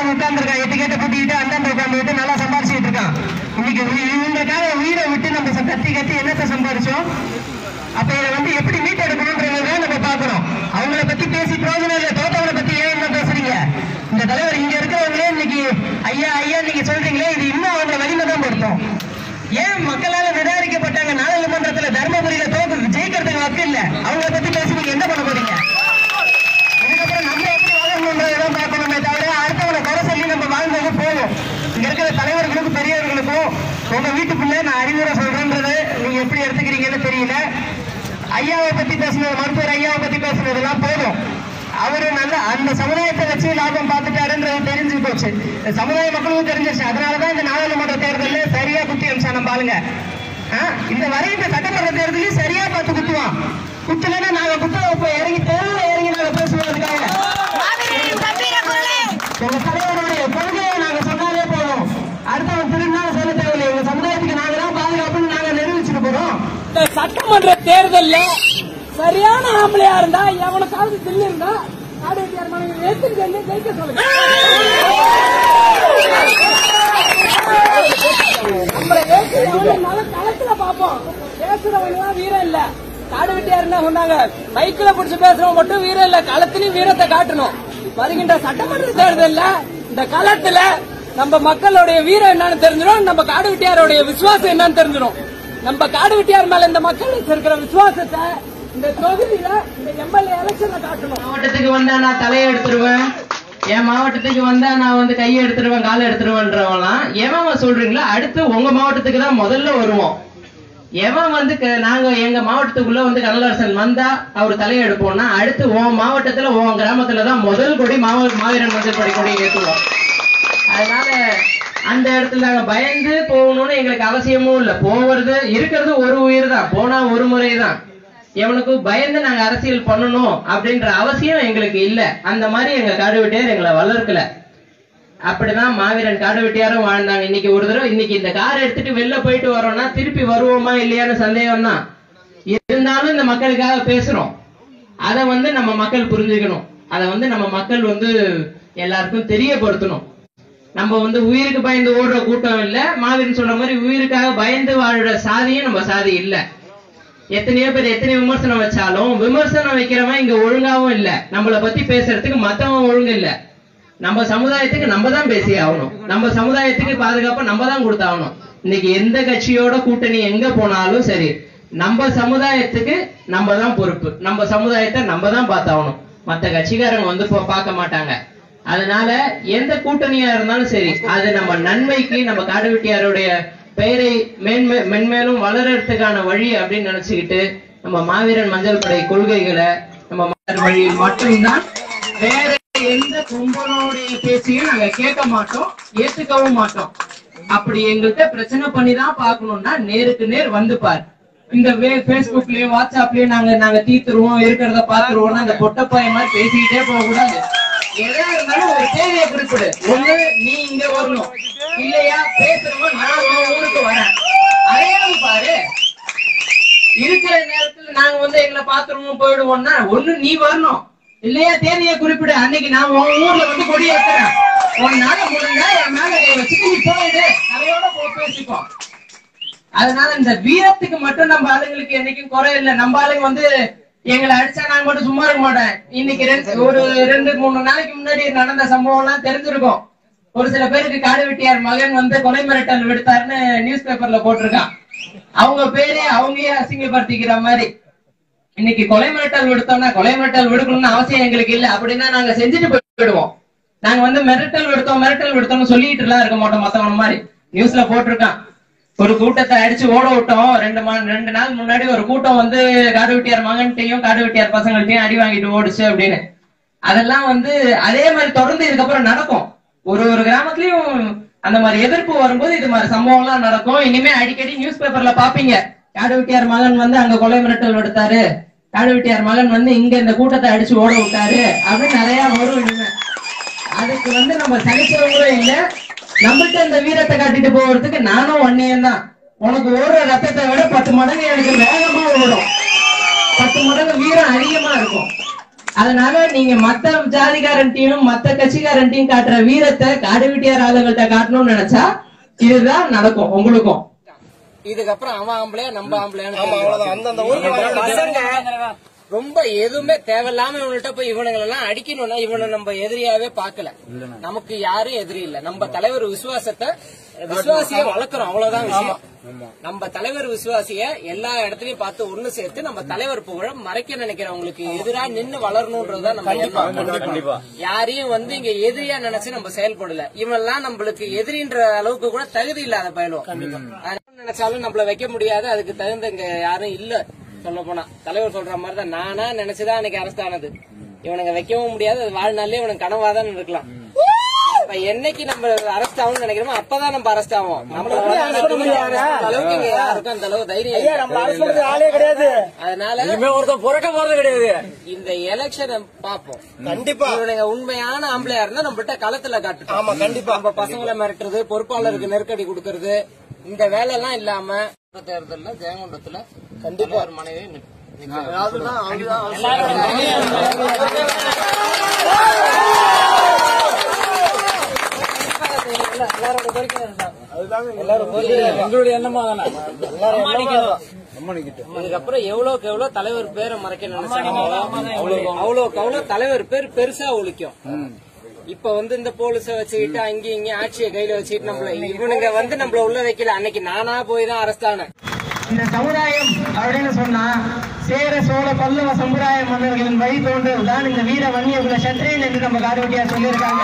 உட்கார்ந்துருக்கான் எட்டு கேட்ட பூட்டிக்கிட்டு அந்தாண்ட உட்காந்துக்கிட்டு நல்லா சம்பாரிச்சுட்டு இருக்கான் இன்னைக்கு உயி- இவங்களுக்காக உயிரை விட்டு நம்ம ச- கத்தி கத்தி என்னத்தை சம்பாரிச்சோம் அப்ப இதை வந்து எப்படி மீட்டெடுக்கணும்ன்றத நம்ம பார்க்கணும் அவங்கள பத்தி பேசி பிரயோஜனம் இல்லை தோத்தவங்களை பத்தி ஏன் என்ன பேசுறீங்க இந்த தலைவர் இங்க இருக்கிறவங்களே இன்னைக்கு ஐயா ஐயா நீங்க சொல்றீங்களே இது இன்னும் அவங்கள வலிமை தான் பொருத்தம் ஏன் மக்களால நிராகரிக்கப்பட்டாங்க நாடாளுமன்றத்துல தர்மபுரியில தோக்கு ஜெயிக்கிறதுக்கு வக்கு இல்ல அவங்கள பத்தி பேசி நீங்க என்ன பண்ண போறீங்க இதுக்கப்புறம் நம்ம எப்படி வாழணுன்றதான் பார்க்கணுமே தவிர அடுத்தவங்களை குறை சொல்லி நம்ம வாழ்ந்தது போதும் இங்க இருக்கிற தலைவர்களுக்கும் பெரியவர்களுக்கும் உங்க வீட்டுக்குள்ள நான் அறிவுரை சொல்றேன்றது நீங்க எப்படி எடுத்துக்கிறீங்கன்னு தெரியல ஐயாவை பத்தி பேசுனது மருத்துவர் ஐயாவை பத்தி பேசுனதெல்லாம் போதும் அவரு நல்ல அந்த சமுதாயத்தை வச்சு லாபம் பார்த்துட்டாருன்றது தெரிஞ்சு போச்சு இந்த சமுதாய மக்களுக்கும் தெரிஞ்சிருச்சு அதனாலதான் இந்த நாடாளுமன்ற தேர்தலில் சரியா குத்தி அமிச்சா நம்ம ஆளுங்க ஆ, இந்த வரைந்த சட்டமன்ற தேர்தலையும் சரியா பார்த்து குத்துவான் குத்துலன்னா நாங்க குத்த வைப்போம் இறங்கி தெருவில் இறங்கி நாங்க பேசுவதற்காக மாவீரரின் கம்பீர குரலே எங்க தலைவருடைய கொள்கையை நாங்க சொன்னாலே போதும் அடுத்தவன் திருநாள் சொல்ல தேவையில்லை எங்க சமுதாயத்துக்கு நாங்க தான் பாதுகாப்புன்னு நாங்க நிரூபிச்சுட்டு போறோம் இந்த சட்டமன்ற தேர்தல்ல சரியான ஆம்பளையா இருந்தா எவனுக்காவது தில்லு இருந்தா நாடு வெட்டியார் மனைவி ஏத்து சொல்லி ஜெயிக்க சொல்லுங்க நம்மளை ஏற்றுறவங்க களத்துல பாப்போம் பேசுறவங்க வீரம் இல்ல காடு வெட்டியார் என்ன சொன்னாங்க மைக்கில புடிச்சு பேசுறவங்க மட்டும் வீரம் இல்ல களத்திலயும் வீரத்தை காட்டணும் வருகின்ற சட்டமன்ற தேர்தல்ல இந்த களத்துல நம்ம மக்களுடைய வீரம் என்னன்னு தெரிஞ்சிடும் நம்ம காடு வெட்டியாருடைய விசுவாசம் என்னன்னு தெரிஞ்சிடும் நம்ம காடு வெட்டியார் மேல இந்த மக்கள் இருக்கிற விசுவாசத்தை இந்த தொகுதியில இந்த எம்எல்ஏ எலெக்ஷன்ல காட்டணும் மாவட்டத்துக்கு வந்தா நான் தலையை எடுத்துருவேன் என் மாவட்டத்துக்கு வந்தா நான் வந்து கையை எடுத்துருவேன் காலை எடுத்துருவேன்றவங்களாம் எவன் சொல்றீங்களோ அடுத்து உங்க மாவட்டத்துக்கு தான் முதல்ல வருவோம் எவன் வந்து க- நாங்க எங்க மாவட்டத்துக்குள்ள வந்து கனலரசன் வந்தா அவர் தலையை எடுப்போம்னா அடுத்து உன் மாவட்டத்துல உன் கிராமத்துல தான் முதல் கொடி மாவ மாவீரன் மஞ்சள் படை கொடி ஏற்றுவோம் அதனால அந்த இடத்துல நாங்க பயந்து போகணும்னு எங்களுக்கு அவசியமும் இல்ல போவது இருக்கிறது ஒரு உயிர் தான் போனா ஒரு முறை தான் எவனுக்கு பயந்து நாங்க அரசியல் பண்ணணும் அப்படின்ற அவசியம் எங்களுக்கு இல்ல அந்த மாதிரி எங்க காடு வெட்டியார் எங்களை வளர்க்கல அப்படிதான் மாவீரன் காடு வெட்டியாரும் வாழ்ந்தாங்க இன்னைக்கு ஒரு தடவை இன்னைக்கு இந்த கார் எடுத்துட்டு வெளில போயிட்டு வரோம்னா திருப்பி வருவோமா இல்லையான்னு சந்தேகம் தான் இருந்தாலும் இந்த மக்களுக்காக பேசுறோம் அதை வந்து நம்ம மக்கள் புரிஞ்சுக்கணும் அதை வந்து நம்ம மக்கள் வந்து எல்லாருக்கும் தெரியப்படுத்தணும் நம்ம வந்து உயிருக்கு பயந்து ஓடுற கூட்டம் இல்ல மாவீரன் சொல்ற மாதிரி உயிருக்காக பயந்து வாழ்ற சாதியும் நம்ம சாதி இல்ல எத்தனையோ பேர் எத்தனை விமர்சனம் வச்சாலும் விமர்சனம் வைக்கிறவன் இங்க ஒழுங்காவும் இல்ல நம்மள பத்தி பேசுறதுக்கு மத்தவன் ஒழுங்கு இல்ல நம்ம சமுதாயத்துக்கு நம்ம தான் பேசி ஆகணும் நம்ம சமுதாயத்துக்கு பாதுகாப்பா நம்ம தான் கொடுத்தாகணும் இன்னைக்கு எந்த கட்சியோட கூட்டணி எங்க போனாலும் சரி நம்ம சமுதாயத்துக்கு நம்ம தான் பொறுப்பு நம்ம சமுதாயத்தை நம்ம தான் பார்த்தாகணும் மத்த கட்சிக்காரங்க வந்து பா- பார்க்க மாட்டாங்க அதனால எந்த கூட்டணியா இருந்தாலும் சரி அது நம்ம நன்மைக்கு நம்ம காடுவெட்டியாருடைய பெயரை மேன்மே மென்மேலும் வளர்றதுக்கான வழி அப்படின்னு நினைச்சுக்கிட்டு நம்ம மாவீரன் மஞ்சள் படை கொள்கைகளை நம்ம மலர் வழியில் மட்டும்தான் வேற எந்த கும்பலோடைய பேச்சையும் நாங்க கேட்க மாட்டோம் ஏத்துக்கவும் மாட்டோம் அப்படி எங்கள்கிட்ட பிரச்சனை பண்ணி தான் பார்க்கணும்னா நேருக்கு நேர் வந்து பார் இந்த பேஸ்புக்லயும் வாட்ஸ்அப்லயும் நாங்க நாங்க தீத்துருவோம் இருக்கிறத பாத்துருவோம் அந்த பொட்டப்பாய மாதிரி பேசிக்கிட்டே போக கூடாது எதா இருந்தாலும் ஒரு தேவையை குறிப்பிடு ஒண்ணு நீ இங்க வரணும் இல்லையா பேசுறவங்க நான் உன் ஊருக்கு வரேன் அடையாளம் பாரு இருக்கிற நேரத்துல நாங்க வந்து எங்களை பாத்துருவோம் போயிடுவோம்னா ஒண்ணு நீ வரணும் இல்லையா தேதியை குறிப்பிடு அன்னைக்கு நான் உன் ஊர்ல வந்து கொடி ஏத்துறேன் உன்னால முடிஞ்சா என் மேல கை வச்சுட்டு நீ போயிடு அதையோட போய் பேசிக்கோ அதனால இந்த வீரத்துக்கு மட்டும் நம்ம ஆளுங்களுக்கு என்னைக்கும் குறை இல்லை நம்ம ஆளுங்க வந்து எங்களை அடிச்சா நாங்க மட்டும் சும்மா இருக்க மாட்டேன் இன்னைக்கு ரெண்டு ஒரு ரெண்டு மூணு நாளைக்கு முன்னாடி நடந்த சம்பவம் எல்லாம் தெரிஞ்சிருக்கும் ஒரு சில பேருக்கு காடு வெட்டியார் மகன் வந்து கொலை மிரட்டல் விடுத்தாருன்னு நியூஸ் பேப்பர்ல போட்டிருக்கான் அவங்க பேரே அவங்களே அசிங்கப்படுத்திக்கிற மாதிரி இன்னைக்கு கொலை மிரட்டல் விடுத்தோம்னா கொலை மிரட்டல் விடுக்கணும்னு அவசியம் எங்களுக்கு இல்ல அப்படின்னா நாங்க செஞ்சுட்டு போயிடுவோம் நாங்க வந்து மிரட்டல் விடுத்தோம் மிரட்டல் விடுத்தோம்னு சொல்லிட்டு எல்லாம் இருக்க மாட்டோம் மத்தவன மாதிரி நியூஸ்ல போட்டிருக்கான் ஒரு கூட்டத்தை அடிச்சு ஓட விட்டோம் ரெண்டு மா- ரெண்டு நாள் முன்னாடி ஒரு கூட்டம் வந்து காடு வெட்டியார் மகன்கிட்டயும் காடு வெட்டியார் பசங்கள்ட்டையும் அடி வாங்கிட்டு ஓடுச்சு அப்படின்னு அதெல்லாம் வந்து அதே மாதிரி தொடர்ந்து இதுக்கப்புறம் நடக்கும் ஒரு ஒரு கிராமத்துலயும் அந்த மாதிரி எதிர்ப்பு வரும்போது இது மாதிரி சம்பவம் எல்லாம் நடக்கும் இனிமே அடிக்கடி நியூஸ் பேப்பர்ல பாப்பீங்க காடு வெட்டியார் மகன் வந்து அங்க கொலை மிரட்டல் விடுத்தாரு காடு வெட்டியார் மகன் வந்து இங்க இந்த கூட்டத்தை அடிச்சு ஓட விட்டாரு அப்படின்னு நிறைய வரும் இனிமே அதுக்கு வந்து நம்ம சகிச்சவங்களும் இல்ல நம்மள்ட்ட இந்த வீரத்தை காட்டிட்டு போறதுக்கு நானும் ஒன்னியம் தான் உனக்கு ஓடுற ரத்தத்தை விட பத்து மடங்கு எனக்கு வேகமா ஓடும் பத்து மடங்கு வீரம் அதிகமா இருக்கும் அதனால நீங்க மத்த ஜாதிகாரன்ட்டையும் மத்த கட்சிக்காரன்ட்டையும் காட்டுற வீரத்தை காடுவெட்டியார் ஆளுங்கள்ட்ட காட்டணும்னு நினைச்சா இதுதான் நடக்கும் உங்களுக்கும் இதுக்கப்புறம் அவன் ஆம்பளையா நம்ம ஆம்பளையான்னு பசங்க ரொம்ப எதுவுமே தேவையில்லாம இவங்கள்ட்ட போய் இவனுங்களை எல்லாம் அடிக்கணும்னா இவனை நம்ம எதிரியாவே பார்க்கல நமக்கு யாரும் எதிரி இல்ல நம்ம தலைவர் விசுவாசத்தை விசுவாசிய வளர்க்கிறோம் அவ்வளவுதான் விஷயம் நம்ம தலைவர் விசுவாசிய எல்லா இடத்துலயும் பார்த்து ஒண்ணு சேர்த்து நம்ம தலைவர் புகழ மறைக்க நினைக்கிறவங்களுக்கு எதிரா நின்னு வளரணும்ன்றதுதான் நம்ம எண்ணம். யாரையும் வந்து இங்க எதிரியா நினைச்சு நம்ம செயல்படல இவெல்லாம் நம்மளுக்கு எதிரின்ற அளவுக்கு கூட தகுதி இல்லாத பயலுவோம் அதனால நினைச்சாலும் நம்மள வைக்க முடியாது அதுக்கு தகுந்த இங்க யாரும் இல்ல சொல்ல போனா தலைவர் சொல்ற மாதிரி தான் நானா நினைச்சுதான் அன்னைக்கு அரஸ்ட் ஆனது இவனுங்க வைக்கவும் முடியாது அது வாழ்நாள்லயே இவனுக்கு கனவாதான் இருக்கலாம் அப்ப என்னைக்கு நம்ம அரெஸ்ட் ஆகும்னு நினைக்கிறோமோ அப்பதான் நம்ம அரெஸ்ட் ஆகும் நம்மள அளவுக்கு இங்க யாருக்கும் அந்த அளவு தைரியம் இல்ல. ஆளே கிடையாது அதனால ஒருத்தன் புறக்க போறது கிடையாது இந்த எலெக்ஷனை பாப்போம் கண்டிப்பா இவனுங்க உண்மையான ஆம்பளையா இருந்தா நம்மகிட்ட களத்துல காட்டுட்டோம் ஆமா கண்டிப்பா நம்ம பசங்களை மிரட்டுறது பொறுப்பாளருக்கு நெருக்கடி கொடுக்கறது இந்த வேலை எல்லாம் இல்லாம தேர்தல்ல ஜெயங்கொண்டத்துல கண்டிப்பா ஒரு மனைவி எங்களுடைய எண்ணமா தானே இதுக்கப்புறம் எவ்வளவுக்கு எவ்வளவு தலைவர் பேரை மறைக்க நினைச்சாங்களோ அவ்வளவுக்கு அவ்வளவு தலைவர் பேர் பெருசா ஒழிக்கும் இப்ப வந்து இந்த போலீஸ வச்சுக்கிட்டு அங்கேயும் இங்கேயும் ஆட்சியை கையில வச்சுக்கிட்டு நம்மள இவனுங்க வந்து நம்மள உள்ள வைக்கல அன்னைக்கு நானா போய் தான் அரெஸ்ட் ஆனேன் இந்த சமுதாயம் அப்படின்னு சொன்னா சேர சோழ பல்லவ சமுதாய மன்னர்களின் வழி தோன்றல் தான் இந்த வீர வன்னியகுல சத்திரியன் என்று நம்ம காடுவெட்டியார் சொல்லியிருக்காங்க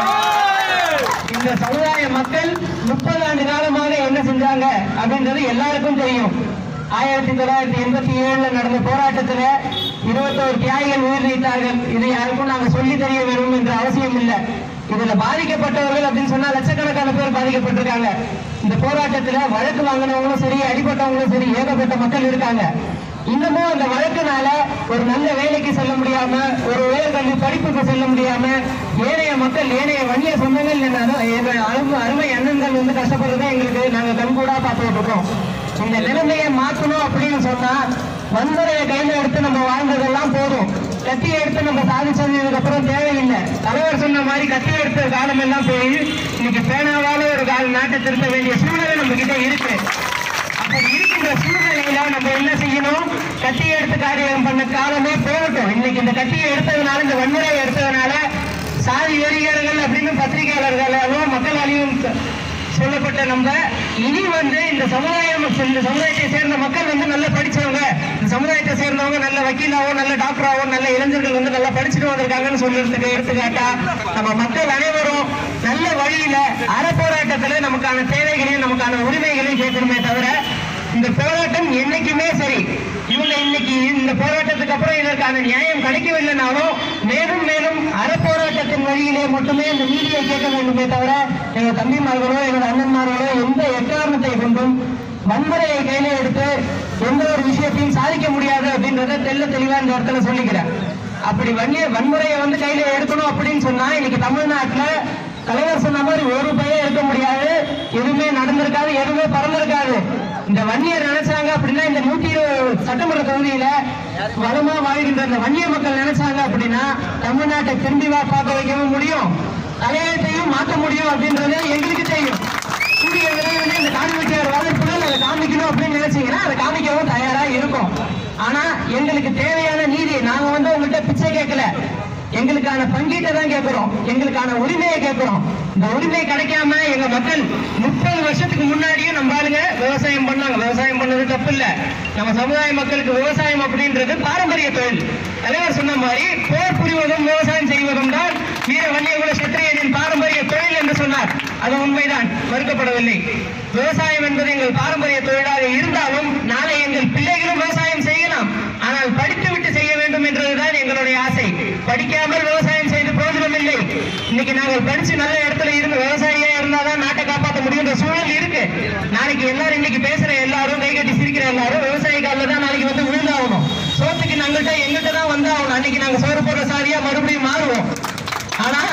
இந்த சமுதாய மக்கள் முப்பது ஆண்டு காலமாக என்ன செஞ்சாங்க அப்படின்றது எல்லாருக்கும் தெரியும் ஆயிரத்தி தொள்ளாயிரத்தி எண்பத்தி ஏழுல நடந்த போராட்டத்துல இருபத்தோரு தியாகிகள் உயிர் நீத்தார்கள் இது யாருக்கும் நாங்க சொல்லி தெரிய வேணும் என்ற அவசியம் இல்லை இதுல பாதிக்கப்பட்டவர்கள் அப்படின்னு சொன்னா லட்சக்கணக்கான பேர் பாதிக்கப்பட்டிருக்காங்க இந்த போராட்டத்துல வழக்கு வாங்கினவங்களும் சரி அடிபட்டவங்களும் சரி ஏகப்பட்ட மக்கள் இருக்காங்க இன்னமும் அந்த வழக்குனால ஒரு நல்ல வேலைக்கு செல்ல முடியாம ஒரு உயர்கல்வி படிப்புக்கு செல்ல முடியாம ஏனைய மக்கள் ஏனைய வன்னிய சொந்தங்கள் என்ன எங்க அருமை அருமை அண்ணன்கள் வந்து கஷ்டப்படுறதை எங்களுக்கு நாங்க கண்கூடா பார்த்துட்டு இருக்கோம் இந்த நிலைமையை மாற்றணும் அப்படின்னு சொன்னா வன்முறையை கையில எடுத்து நம்ம வாழ்ந்ததெல்லாம் போதும் கத்தி எடுத்து நம்ம சாதிச்சது இதுக்கப்புறம் தேவையில்லை தலைவர் சொன்ன மாதிரி கத்தி எடுத்த காலம் எல்லாம் போய் இன்னைக்கு பேனாவால ஒரு கால் நாட்டை திருத்த வேண்டிய சூழ்நிலை நம்ம கிட்ட இருக்கு அப்படி இருக்கின்ற சூழ்நிலையில நம்ம என்ன செய்யணும் கத்தி எடுத்து காரியம் பண்ண காலமே போகட்டும் இன்னைக்கு இந்த கத்தியை எடுத்ததுனால இந்த வன்முறையை எடுத்ததுனால சாதி வெறியர்கள் அப்படின்னு பத்திரிகையாளர்களாலும் மக்களாலையும் சொ- சொல்லப்பட்ட நம்ம இனி வந்து இந்த சமுதாயம் இந்த சமுதாயத்தை சேர்ந்த மக்கள் வந்து நல்லா படிச்சவங்க இந்த சமுதாயத்தை சேர்ந்தவங்க நல்ல வக்கீலாவோ நல்ல டாக்டராவோ நல்ல இளைஞர்கள் வந்து நல்லா படிச்சுட்டு வந்திருக்காங்கன்னு சொல்றதுக்கு எடுத்துக்காட்டா நம்ம மக்கள் அனைவரும் நல்ல வழியில அறப்போராட்டத்துல நமக்கான தேவைகளையும் நமக்கான உரிமைகளையும் கேட்கணுமே தவிர இந்த போராட்டம் என்னைக்குமே சரி இவங்க இன்னைக்கு இந்த போராட்டத்துக்கு அப்புறம் இதற்கான நியாயம் கிடைக்கவில்லைனாலும் மேலும் மேலும் அறப்போராட்டத்தின் வழியிலே மட்டுமே இந்த நீதியை கேட்க வேண்டுமே தவிர எங்க தம்பிமார்களோ எங்களோட அண்ணன்மார்களோ எந்த எக்காரணத்தை கொண்டும் வன்முறையை கையில எடுத்து எந்த ஒரு விஷயத்தையும் சாதிக்க முடியாது அப்படின்றத தெல்ல தெளிவா இந்த இடத்துல சொல்லிக்கிறேன் அப்படி வன்னிய வன்முறையை வந்து கையில எடுக்கணும் அப்படின்னு சொன்னா இன்னைக்கு தமிழ்நாட்டுல தலைவர் சொன்ன மாதிரி ஒரு பையன் இருக்க முடியாது எதுவுமே நடந்திருக்காது எதுவுமே பறந்திருக்காது இந்த வன்னியர் நினைச்சாங்க அப்படின்னா இந்த நூத்தி இருபது சட்டமன்ற தொகுதியில வளமா வாழ்கின்ற இந்த வன்னிய மக்கள் நினைச்சாங்க அப்படின்னா தமிழ்நாட்டை திரும்பி வா பார்க்க வைக்கவும் முடியும் தலையத்தையும் மாற்ற முடியும் அப்படின்றது எங்களுக்கு தெரியும் கூடிய விரைவில் இந்த காண்பிக்கையார் வளர்ப்புகள் அதை காமிக்கணும் அப்படின்னு நினைச்சீங்கன்னா அதை காமிக்கவும் தயாரா இருக்கும் ஆனா எங்களுக்கு தேவையான நீதி நாங்க வந்து உங்கள்கிட்ட பிச்சை கேட்கல எங்களுக்கான பங்கீட்டை தான் கேட்கிறோம் எங்களுக்கான உரிமையை கேட்கிறோம் இந்த உரிமை கிடைக்காம எங்க மக்கள் முப்பது வருஷத்துக்கு முன்னாடியும் நம்ம ஆளுங்க விவசாயம் பண்ணாங்க விவசாயம் பண்ணது தப்பு இல்ல நம்ம சமுதாய மக்களுக்கு விவசாயம் அப்படின்றது பாரம்பரிய தொழில் தலைவர் சொன்ன மாதிரி போர் புரிவதும் விவசாயம் செய்வதும் தான் வீர வன்னியகுல சத்திரியனின் பாரம்பரிய தொழில் என்று சொன்னார் அது உண்மைதான் மறுக்கப்படவில்லை விவசாயம் என்பது எங்கள் பாரம்பரிய தொழிலாக இருந்தாலும் நாளை எங்கள் பிள்ளைகளும் விவசாயம் செய்யலாம் ஆனால் படித்துவிட்டு செய்ய வேண்டும் என்றதுதான் எங்களுடைய ஆசை படிக்காமல் விவசாயம் செய்து பிரயோஜனம் இல்லை இன்னைக்கு நாங்கள் படிச்சு நல்ல இடத்துல இருந்து விவசாயியா இருந்தாதான் நாட்டை காப்பாற்ற முடியுன்ற சூழல் இருக்கு நாளைக்கு எல்லாரும் இன்னைக்கு பேசுற எல்லாரும் கை கட்டி சிரிக்கிற எல்லாரும் விவசாயி காலில் தான் நாளைக்கு வந்து விழுந்தாகணும் சோத்துக்கு நாங்கள்கிட்ட எங்கிட்ட தான் வந்து ஆகணும் அன்னைக்கு நாங்க சோறு போடுற சாதியா மறுபடியும் மாறுவோம் ஆனா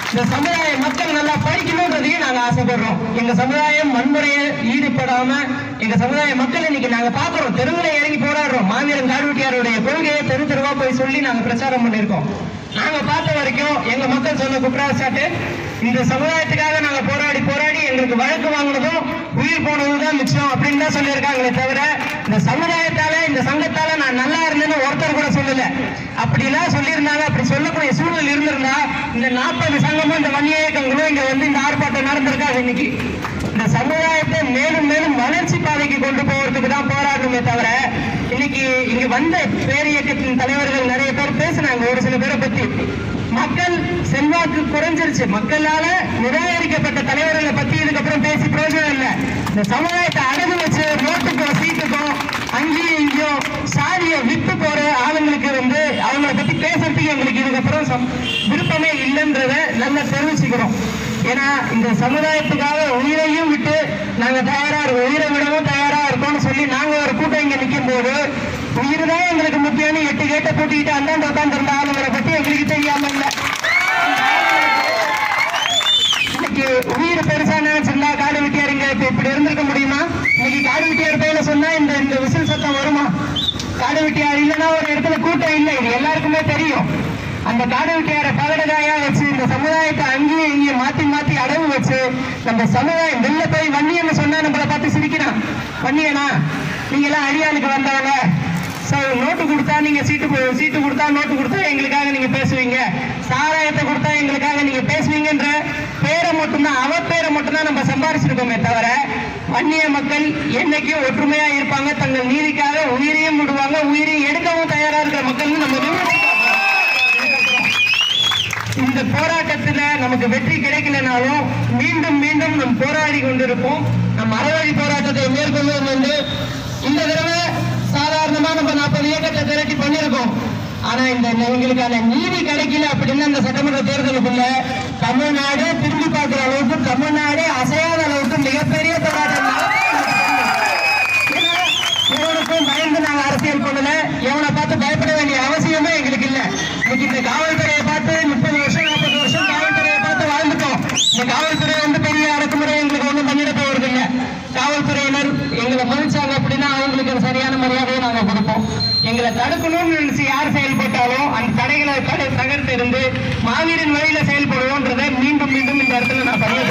இந்த சமுதாய மக்கள் நல்லா படிக்கணுன்றதையும் நாங்க ஆசைப்படுறோம் எங்க சமுதாயம் வன்முறையை ஈடுபடாம எங்க சமுதாய மக்கள் இன்னைக்கு நாங்க பாக்குறோம் தெருவுல இறங்கி போராடுறோம் மாவீரன் காடுவெட்டியாருடைய கொள்கையை தெரு தெருவா போய் சொல்லி நாங்க பிரச்சாரம் பண்ணியிருக்கோம் நாங்க பார்த்த வரைக்கும் எங்க மக்கள் சொன்ன குற்றச்சாட்டு இந்த சமுதாயத்துக்காக நாங்க போராடி போராடி எங்களுக்கு வழக்கு வாங்கினதும் உயிர் போனதும் தான் மிச்சம் அப்படின்னு தான் சொல்லியிருக்காங்களே தவிர இந்த சமுதாயத்தால இந்த சங்கத்தால நான் நல்லா இருந்தேன்னு ஒருத்தர் கூட சொல்லல அப்படிலாம் சொல்லியிருந்தாங்க அப்படி சொல்லக்கூடிய சூழல் இருந்திருந்தா இந்த நாற்பது சங்கமும் இந்த வன்னிய இயக்கங்களும் இங்க வந்து இந்த ஆர்ப்பாட்டம் நடந்திருக்காது இன்னைக்கு இந்த சமுதாயத்தை மேலும் மேலும் வளர்ச்சி பாதைக்கு கொண்டு போவதற்கு தான் போராடணுமே தவிர இன்னைக்கு இங்க வந்த பேர் இயக்கத்தின் தலைவர்கள் நிறைய பேர் பேசினாங்க ஒரு சில பேரை பத்தி மக்கள் செல்வாக்கு குறைஞ்சிருச்சு மக்களால நிராகரிக்கப்பட்ட தலைவர்களை பத்தி இதுக்கப்புறம் பேசி பிரயோஜனம் இல்லை இந்த சமுதாயத்தை அடகு வச்சு நோட்டுக்கும் சீட்டுக்கும் அங்கேயும் இங்கேயும் சாதியை விட்டு போற ஆளுங்களுக்கு வந்து அவங்கள பத்தி பேசுறதுக்கு எங்களுக்கு இதுக்கப்புறம் சம்- விருப்பமே இல்லைன்றத நல்லா தெரிவிச்சுக்கிறோம் ஏன்னா இந்த சமுதாயத்துக்காக உயிரையும் விட்டு நாங்க தயாரா இருக்கோம் உயிரை விடவும் தயாரா இருக்கோம்னு சொல்லி நாங்க ஒரு கூட்டம் இங்க நிற்கும் போது உயிர் தான் எங்களுக்கு முக்கியம்னு எட்டு கேட்ட பூட்டிக்கிட்டு அந்தாண்ட உட்கார்ந்து இருந்த ஆளுங்களை பத்தி எங்களுக்கு தெரியாம இல்ல இன்னைக்கு உயிர் பெருசா நினைச்சிருந்தா காடு வெட்டியாருங்க இப்ப இப்படி இருந்திருக்க முடியுமா இன்னைக்கு காடு வெட்டியார் பேர்ல சொன்னா இந்த இந்த விசில் சத்தம் வருமா காடு வெட்டியார் இல்லைன்னா ஒரு இடத்துல கூட்டம் இல்லை இது எல்லாருக்குமே தெரியும் அந்த காடு வெட்டியார பகடகாயா வச்சு இந்த சமுதாயத்தை அங்கேயும் இங்கேயும் மாத்தி மாத்தி அடவு வச்சு நம்ம சமுதாயம் வெளில போய் வன்னியன்னு சொன்னா நம்மளை பார்த்து சிரிக்கிறான் வன்னியனா நீங்க எல்லாம் அடியாளுக்கு வந்தவங்க சோ நோட்டு கொடுத்தா நீங்க சீட்டு கு- சீட்டு கொடுத்தா நோட்டு கொடுத்தா எங்களுக்காக நீங்க பேசுவீங்க சாராயத்தை கொடுத்தா எங்களுக்காக நீங்க பேசுவீங்கன்ற பேரை மட்டும்தான் அவ பேரை மட்டும்தான் நம்ம சம்பாரிச்சிருக்கோமே தவிர வன்னிய மக்கள் என்னைக்கும் ஒற்றுமையா இருப்பாங்க தங்கள் நீதிக்காக உயிரையும் விடுவாங்க உயிரையும் எடுக்கவும் தயாரா இருக்கிற மக்கள் நம்ம நிரூபிச்சுட்டோம். இந்த போராட்டத்துல நமக்கு வெற்றி கிடைக்கலனாலும் மீண்டும் மீண்டும் நம் போராடி கொண்டிருப்போம் நம் அறவழி போராட்டத்தை மேற்கொள்வது வந்து இந்த தடவை சாதாரணமா நம்ம நாற்பது இயக்கத்தை திரட்டி பண்ணியிருக்கோம் ஆனா இந்த எங்களுக்கான நீதி கிடைக்கல அப்படின்னு அந்த சட்டமன்ற தேர்தலுக்குள்ள தமிழ்நாடு திரும்பி பார்க்கிற அளவுக்கு தமிழ்நாடு அசையாத அளவுக்கு மிகப்பெரிய போராட்டம் ஏன்னா, இவனுக்கும் பயந்து நாங்க அரசியல் பண்ணல எவனை பார்த்து பயப்பட வேண்டிய அவசியமே எங்களுக்கு இல்ல இன்னைக்கு இந்த காவல்துறையை பார்த்து முப்பது வருஷம் நாற்பது வருஷம் காவல்துறையை பார்த்து வாழ்ந்துட்டோம் இந்த காவல்துறை வந்து பெரிய அடக்குமுறை எங்களுக்கு ஒண்ணும் பண்ணிட போறது இல்ல காவல்துறையினர் எங்களை மதிச்சாங்க அப்படின்னா அவங்களுக்கு சரியான மரியாதையை நாங்க கொடுப்போம் எங்களை தடுக்கணும்னு நினைச்சு யார் செயல்பட்டாலும் அந்த தடைகளை தடை தகர்த்து இருந்து மாவீரன் வழியில செயல்படுவோன்றதை மீண்டும் மீண்டும் இந்த இடத்துல நான் பதிவு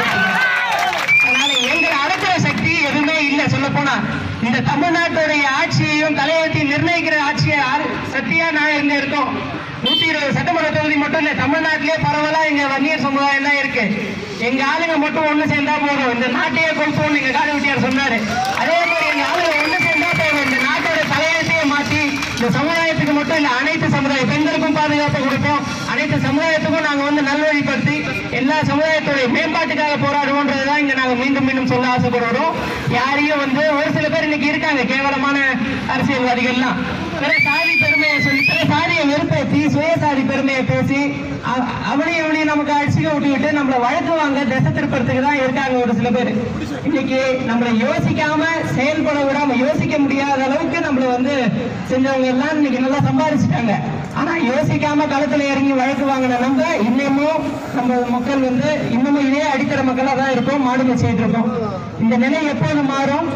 அதனால எங்களை அடக்கிற சக்தி எதுவுமே இல்ல சொல்ல போனா இந்த தமிழ்நாட்டுடைய ஆட்சியையும் தலையெழுத்தையும் நிர்ணயிக்கிற ஆட்சியை யாரு- சக்தியா நான் இங்க இருக்கோம் நூத்தி இருபது சட்டமன்ற தொகுதி மட்டும் இல்ல தமிழ்நாட்டிலே பரவலா இங்க வன்னியர் சமுதாயம் தான் இருக்கு எங்க ஆளுங்க மட்டும் ஒண்ணு சேர்ந்தா போதும் இந்த நாட்டையே கொடுப்போம் எங்க காடு வெட்டியார் சொன்னாரு அதே மாதிரி எங்க ஆளுங்க ஒண்ணு சேர்ந்தா போதும் இந்த நாட்டோட தலையெழுத்தையே மாத்தி இந்த சமுதாயத்துக்கு மட்டும் இல்ல அனைத்து சமுதாய பெண்களுக்கும் பாதுகாப்பு கொடுப்போம் அனைத்து சமுதாயத்துக்கும் நாங்க வந்து நல்வழிப்படுத்தி எல்லா சமுதாயத்துடைய மேம்பாட்டுக்காக போராடுவோன்றதுதான் இங்க நாங்க மீண்டும் மீண்டும் சொல்ல ஆசைப்படுறோம் யாரையும் வந்து ஒரு சில பேர் இன்னைக்கு இருக்காங்க கேவலமான அரசியல்வாதிகள்லாம் பிற சாதி பெருமையை சொல்லி பிற சாதியை வெறுப்பேற்றி சுயசாதி பெருமையை பேசி அ- அவனையும் அவனையும் நமக்கு அடிச்சுக்க விட்டுக்கிட்டு நம்மள வழக்கு வாங்க திசை திருப்பறதுக்கு தான் இருக்காங்க ஒரு சில பேர் இன்னைக்கு நம்மளை யோசிக்காம செயல்பட விடாம யோசிக்க முடியாத அளவுக்கு நம்மள வந்து செஞ்சவங்க எல்லாம் இன்னைக்கு நல்லா சம்பாதிச்சுட்டாங்க ஆனா யோசிக்காம களத்துல இறங்கி வழக்கு வாங்கின நம்ம இன்னமும் நம்ம மக்கள் வந்து இன்னமும் இதே அடித்தர மக்களா தான் இருக்கோம் மாடு வச்சுட்டு இருக்கோம் இந்த நிலை எப்போது மாறும்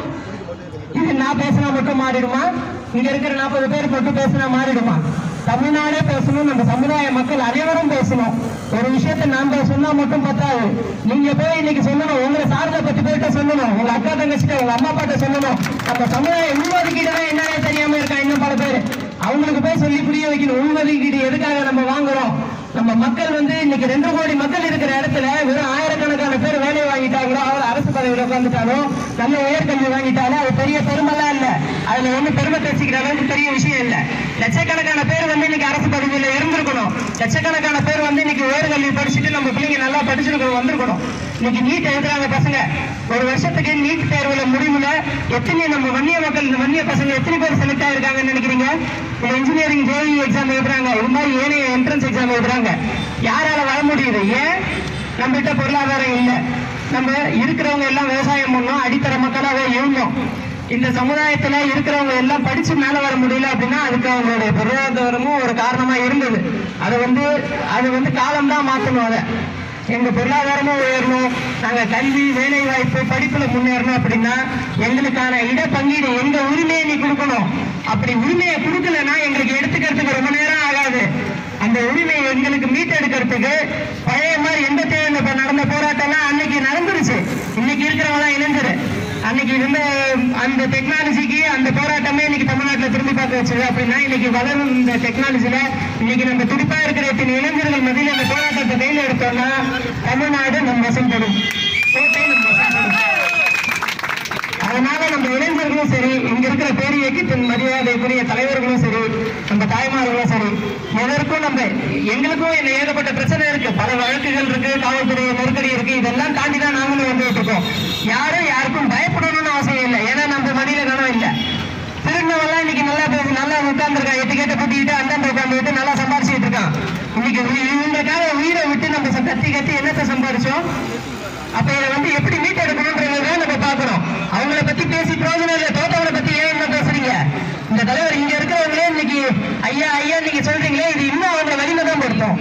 இது நான் பேசினா மட்டும் மாறிடுமா இங்க இருக்கிற நாற்பது பேர் மட்டும் பேசினா மாறிடுமா தமிழ்நாடே பேசணும் நம்ம சமுதாய மக்கள் அனைவரும் பேசணும் ஒரு விஷயத்தை நாம சொன்னா மட்டும் பத்தாது நீங்க போய் இன்னைக்கு சொல்லணும் உங்களை சார்ந்த பத்து பேர்கிட்ட சொல்லணும் உங்க அக்கா தங்கச்சிட்ட உங்க அம்மா அப்பாட்ட சொல்லணும் நம்ம சமுதாய உள்ஒதுக்கீடு என்னன்னே தெரியாம இருக்கா இன்னும் பல பேர் அவங்களுக்கு போய் சொல்லி புரிய வைக்கணும் உள்ஒதுக்கீடு எதுக்காக நம்ம வாங்குறோம் நம்ம மக்கள் வந்து இன்னைக்கு ரெண்டு கோடி மக்கள் இருக்கிற இடத்துல வெறும் ஆயிரக்கணக்கான பேர் வேலை வாங்கிட்டாங்களோ அவர் அரசு பதவியில் உட்காந்துட்டாலும் நல்ல உயர்கல்வி வாங்கிட்டாலும் அது பெரிய பெருமைலாம் இல்ல அதுல ஒண்ணு பெருமை தெரிச்சுக்கிற அளவுக்கு பெரிய விஷயம் இல்ல லட்சக்கணக்கான பேர் வந்து இன்னைக்கு அரசு பதவியில இருந்திருக்கணும் லட்சக்கணக்கான பேர் வந்து இன்னைக்கு உயர்கல்வி படிச்சுட்டு நம்ம பிள்ளைங்க நல்லா படிச்சிருக்கணும் வந்திருக்கணும் இன்னைக்கு நீட் எழுதுறாங்க பசங்க ஒரு வருஷத்துக்கு நீட் தேர்வுல முடிவுல எத்தனை நம்ம வன்னிய மக்கள் இந்த வன்னிய பசங்க எத்தனை பேர் செலக்ட் ஆயிருக்காங்கன்னு நினைக்கிறீங்க இந்த இன்ஜினியரிங் ஜேஇ எக்ஸாம் எழுதுறாங்க இது மாதிரி ஏனைய என்ட்ரன்ஸ் எக்ஸாம் எழுதுறாங்க யாரால வர முடியுது ஏன் நம்மகிட்ட பொருளாதாரம் இல்லை நம்ம இருக்கிறவங்க எல்லாம் விவசாயம் பண்ணோம் அடித்தர மக்களாவே இருந்தோம் இந்த சமுதாயத்துல இருக்கிறவங்க எல்லாம் படிச்சு மேல வர முடியல அப்படின்னா அதுக்கு அவங்களுடைய பொருளாதாரமும் ஒரு காரணமா இருந்தது அது வந்து அது வந்து காலம் தான் மாத்தணும் அதை எங்க பொருளாதாரமும் உயரணும் நாங்க கல்வி வேலை வாய்ப்பு படிப்புல முன்னேறணும் அப்படின்னா எங்களுக்கான இடப்பங்கீடு எங்க உரிமையை நீ கொடுக்கணும் அப்படி உரிமையை கொடுக்கலன்னா எங்களுக்கு எடுத்துக்கிறதுக்கு ரொம்ப நேரம் ஆகாது அந்த உரிமையை எங்களுக்கு மீட்டெடுக்கிறதுக்கு பழைய மாதிரி எந்த தேவை இப்ப நடந்த போராட்டம்லாம் அன்னைக்கு நடந்துருச்சு இன்னைக்கு இருக்கிறவங்களாம் இணைஞ்சிரு அன்னைக்கு இருந்த அந்த டெக்னாலஜிக்கு அந்த போராட்டமே இன்னைக்கு தமிழ்நாட்டில் திரும்பி பார்க்க வச்சது அப்படின்னா இன்னைக்கு வளரும் இந்த டெக்னாலஜில இன்னைக்கு நம்ம துடிப்பா இருக்கிற இத்தனை இளைஞர்கள் மத்தியில் இந்த போராட்டத்தை கையில் எடுத்தோம்னா தமிழ்நாடு நம் வசப்படும் கோட்டை நம் வசப்படும் அதனால நம்ம இளைஞர்களும் சரி இங்க இருக்கிற பேர் இயக்கத்தின் மரியாதைக்குரிய தலைவர்களும் சரி நம்ம தாய்மார்களும் சரி எதற்கும் நம்ம எங்களுக்கும் என்ன ஏகப்பட்ட பிரச்சனை இருக்கு பல வழக்குகள் இருக்கு காவல்துறை நெருக்கடி இருக்கு இதெல்லாம் தாண்டி தான் நாங்களும் வந்துட்டு இருக்கோம் யாரும் யாருக்கும் பயப்படணும்னு அவசியம் இல்லை ஏன்னா நம்ம மடியில கனம் இல்லை திருநவெல்லாம் இன்னைக்கு நல்லா பேசி நல்லா உட்கார்ந்துருக்கான் எட்டு கேட்ட கூட்டிக்கிட்டு அந்தாண்ட உட்காந்துட்டு நல்லா சம்பாரிச்சுட்டு இருக்கான் இன்னைக்கு உயி- இவங்களுக்காக உயிரை விட்டு நம்ம ச- கத்தி கத்தி என்னத்தை சம்பாரிச்சோம் அப்ப இதை வந்து எப்படி மீட்டெடுக்கணும்ன்றதை நம்ம பார்க்கணும் அவங்கள பத்தி பேசி பிரயோஜனம் இல்லை தோட்டவங்களை பத்தி ஏன் என்ன பேசுறீங்க இந்த தலைவர் இங்க இருக்கிறவங்களே இன்னைக்கு ஐயா ஐயா நீங்க சொல்றீங்களே இது இன்னும் அவங்களை வலிமை தான் படுத்தும்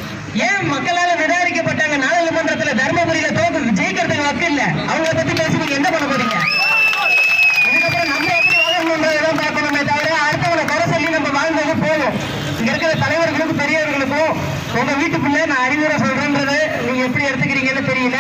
ஏன் மக்களால நிராகரிக்கப்பட்டாங்க நாடாளுமன்றத்துல தர்மபுரியில தோக்கு ஜெயிக்கிறதுக்கு வக்கு இல்ல அவங்கள பத்தி பேசி நீங்க என்ன பண்ண போறீங்க இதுக்கப்புறம் நம்ம எப்படி வளரணுன்றதான் பார்க்கணுமே தவிர அடுத்தவங்களை குறை சொல்லி நம்ம வாழ்ந்தது போதும் இங்க இருக்கிற தலைவர்களுக்கும் பெரியவர்களுக்கும் உங்க வீட்டுக்குள்ள நான் அறிவுரை சொல்றேன்றது நீங்க எப்படி எடுத்துக்கிறீங்கன்னு தெரியல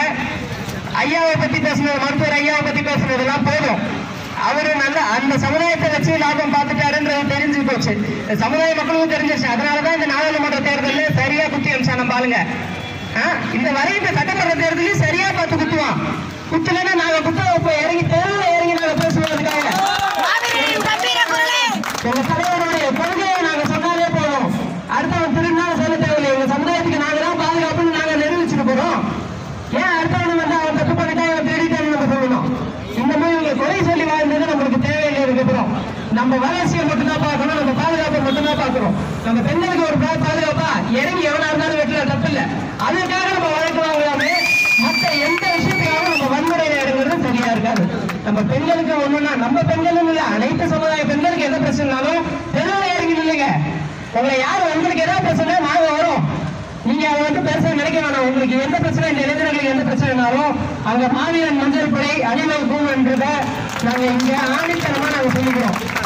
ஐயாவை பத்தி பேசுனது மருத்துவர் ஐயாவை பத்தி பேசுனதெல்லாம் போதும் அவரு நல்ல அந்த சமுதாயத்தை வச்சு லாபம் பார்த்துட்டாருன்றது தெரிஞ்சு போச்சு இந்த சமுதாய மக்களுக்கும் தெரிஞ்சிருச்சு அதனாலதான் இந்த நாடாளுமன்ற தேர்தலில் சரியா குத்தி அமிச்சா நம்ம ஆளுங்க ஆ, இந்த வரைந்த சட்டமன்ற தேர்தலையும் சரியா பார்த்து குத்துவான் குத்துலன்னா நாங்க குத்த வைப்போம் இறங்கி தெருவில் இறங்கி நாங்க பேசுவதற்காக மாவீரரின் கம்பீர குரலே எங்க தலைவருடைய கொள்கையை நாங்க சொன்னாலே போதும் அடுத்தவன் திருநாள் சொல்ல தேவையில்லை எங்க சமுதாயத்துக்கு நாங்க தான் பாதுகாப்புன்னு நாங்க நிரூபிச்சுட்டு போறோம் ஏன் அடுத்தவன் வந்து அவன் தப்பு பண்ணிட்டா அவன் தேடிட்டான்னு நம்ம சொல்லணும் இந்த மாதிரி இவங்க குறை சொல்லி வாழ்ந்தது நம்மளுக்கு தேவையில்லை இதுக்கப்புறம் நம்ம வளர்ச்சியை மட்டும்தான் பார்க்கணும் நம்ம பாதுகாப்பை மட்டும்தான் பார்க்கணும் நம்ம பெண்களுக்கு ஒரு பா- பாதுகாப்பா இறங்கி எவனா இருந்தாலும் வெட்டல தப்பு இல்லை அதுக்காக நம்ம வழக்கு வாங்கலாமே மற்ற எந்த விஷயத்துக்காக நம்ம வன்முறையில இறங்குறது சரியா இருக்காது நம்ம பெண்களுக்கு ஒண்ணுன்னா நம்ம பெண்களும் இல்ல அனைத்து சமுதாய பெண்களுக்கு எந்த பிரச்சனைனாலும் தெருவில் இறங்கி நில்லுங்க உங்களை யார் உங்களுக்கு ஏதாவது பிரச்சனை நாங்க வரோம் நீங்க அதை வந்து பெருசா நினைக்க வேணாம் உங்களுக்கு எந்த பிரச்சனை இந்த இளைஞர்களுக்கு எந்த பிரச்சனைனாலும் அங்க மாவீரன் மஞ்சள் படை அணிவகுப்புன்றத நாங்க இங்க ஆணித்தனமா நாங்க சொல்லிக்கிறோம்